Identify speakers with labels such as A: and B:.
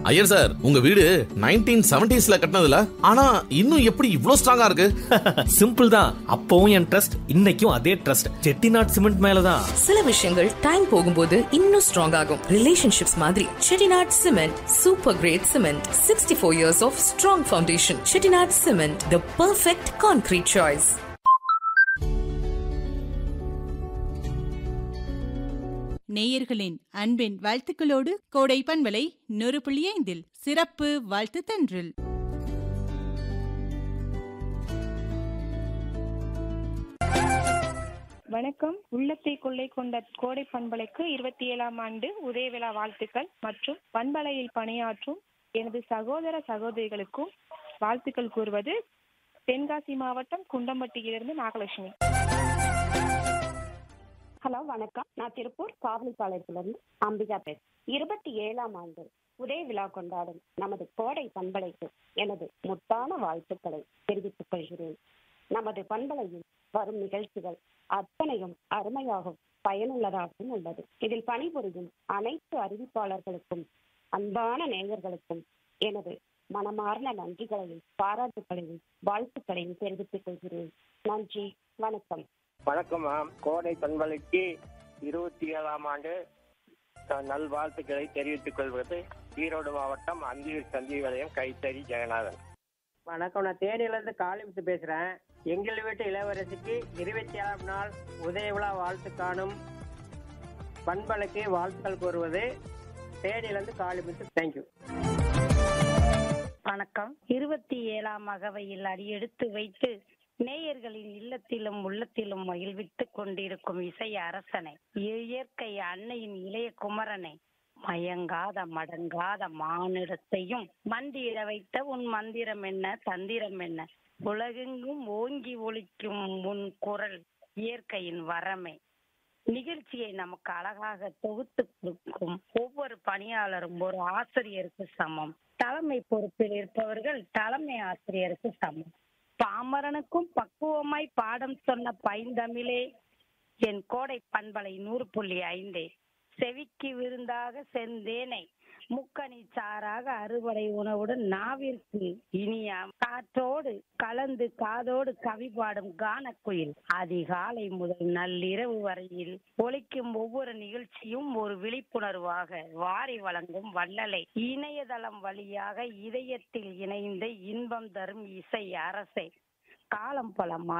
A: Iyer sir உங்க வீடு nineteen செவன்டிஸ்ல கட்டினதுல ஆனா இன்னும் எப்படி இவ்ளோ ஸ்ட்ராங்கா இருக்கு
B: சிம்பிள் தான் அப்பவும் என் ட்ரஸ்ட் இன்னைக்கும் அதே ட்ரஸ்ட் செட்டிநாட் சிமெண்ட் மேலதான்
C: சில விஷயங்கள் டைம் போகும்போது இன்னும் ஸ்ட்ராங் ஆகும் ரிலேஷன்ஷிப்ஸ் மாதிரி Chettinad cement super great cement sixty four years of strong foundation Chettinad cement the perfect concrete choice
D: நேயர்களின் அன்பின் வாழ்த்துக்களோடு கோடை பண்பலை நூறு புள்ளி ஐந்தில் சிறப்பு வாழ்த்து தன்றில்
E: வணக்கம் உள்ளத்தை கொள்ளை கொண்ட கோடை பண்பலைக்கு இருபத்தி ஏழாம் ஆண்டு உதய விழா வாழ்த்துக்கள் மற்றும் பண்பலையில் பணியாற்றும் எனது சகோதர சகோதரிகளுக்கும் வாழ்த்துக்கள் கூறுவது தென்காசி மாவட்டம் குண்டம்பட்டியிலிருந்து நாகலட்சுமி
F: ஹலோ வணக்கம் நான் திருப்பூர் காவலிப்பாளையத்திலிருந்து அம்பிகா பேசுறேன் இருபத்தி ஏழாம் ஆண்டு உதய விழா கொண்டாடும் நமது கோடை பண்பலைக்கு எனது முத்தான வாழ்த்துக்களை தெரிவித்துக் கொள்கிறேன் நமது பண்பலையில் வரும் நிகழ்ச்சிகள் அத்தனையும் அருமையாகவும் பயனுள்ளதாகவும் உள்ளது இதில் பணிபுரியும் அனைத்து அறிவிப்பாளர்களுக்கும் அன்பான நேயர்களுக்கும் எனது மனமார்ந்த நன்றிகளையும் பாராட்டுகளையும் வாழ்த்துக்களையும் தெரிவித்துக் கொள்கிறேன் நன்றி வணக்கம்
G: வணக்கம் மேம் கோடை பண்பலைக்கு இருபத்தி ஏழாம் ஆண்டு அஹ், நல்வாழ்த்துக்களை தெரிவித்துக் கொள்வது ஈரோடு மாவட்டம் அந்தியூர் சந்தி வலயம் கைத்தறி ஜெகநாதன்
H: வணக்கம் நான் தேனியிலிருந்து காளிமுத்து பேசுறேன் எங்கள் வீட்டு இளவரசிக்கு இருபத்தி ஏழாம் நாள் உதய விழா வாழ்த்து காணும் பண்பலைக்கு வாழ்த்துக்கள் கூறுவது தேனியிலிருந்து காளிமுத்து தேங்க்யூ
I: வணக்கம் இருபத்தி ஏழாம் அகவையில் அடியெடுத்து வைத்து நேயர்களின் இல்லத்திலும் உள்ளத்திலும் மகிழ்வித்துக் கொண்டிருக்கும் இசை அரசனை இயற்கை அன்னையின் இளைய குமரனை மயங்காத மடங்காத மானிடத்தையும் மந்திர வைத்த உன் மந்திரம் என்ன தந்திரம் என்ன உலகெங்கும் ஓங்கி ஒலிக்கும் உன் குரல் இயற்கையின் வரமே நிகழ்ச்சியை நமக்கு அழகாக தொகுத்து கொடுக்கும் ஒவ்வொரு பணியாளரும் ஒரு ஆசிரியருக்கு சமம் தலைமை பொறுப்பில் இருப்பவர்கள் தலைமை ஆசிரியருக்கு சமம் பாமரனுக்கும் பக்குவமாய் பாடம் சொன்ன பைந்தமிழே என் கோடை பண்பலை நூறு புள்ளி ஐந்தே செவிக்கு விருந்தாக செந்தேனை முக்கணி சாராக அறுவடை உணவுடன் நாவிற்கு இனிய காற்றோடு கலந்து காதோடு கவி பாடும் கானக்குயில் அதிகாலை முதல் நள்ளிரவு வரையில் ஒலிக்கும் ஒவ்வொரு நிகழ்ச்சியும் ஒரு விழிப்புணர்வாக வாரி வழங்கும் வள்ளலை இணையதளம் வழியாக இதயத்தில் இணைந்த இன்பம் தரும் இசை அரசை காலம் பல